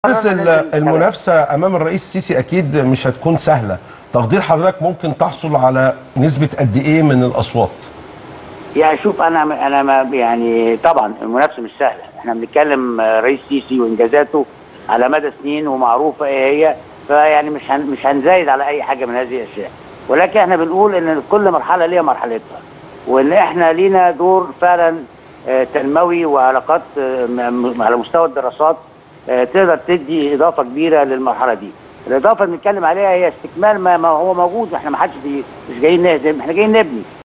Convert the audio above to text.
بس قررنا ال- ننزل المنافسه امام الرئيس السيسي اكيد مش هتكون سهله تقدير حضرتك ممكن تحصل على نسبه قد ايه من الاصوات يعني شوف انا انا ما يعني طبعا المنافسه مش سهله احنا بنتكلم آه، رئيس سيسي وانجازاته على مدى سنين ومعروفه ايه هي فيعني مش هن مش هنزايد على اي حاجه من هذه الاشياء ولكن احنا بنقول ان كل مرحله ليها مرحلتها وان احنا لينا دور فعلا آه، تنموي وعلاقات آه، م- م- على مستوى الدراسات آه، تقدر تدي اضافه كبيره للمرحله دي الاضافه اللي بنتكلم عليها هي استكمال ما, ما هو موجود احنا ما حدش بي- مش جايين نهدم احنا جايين نبني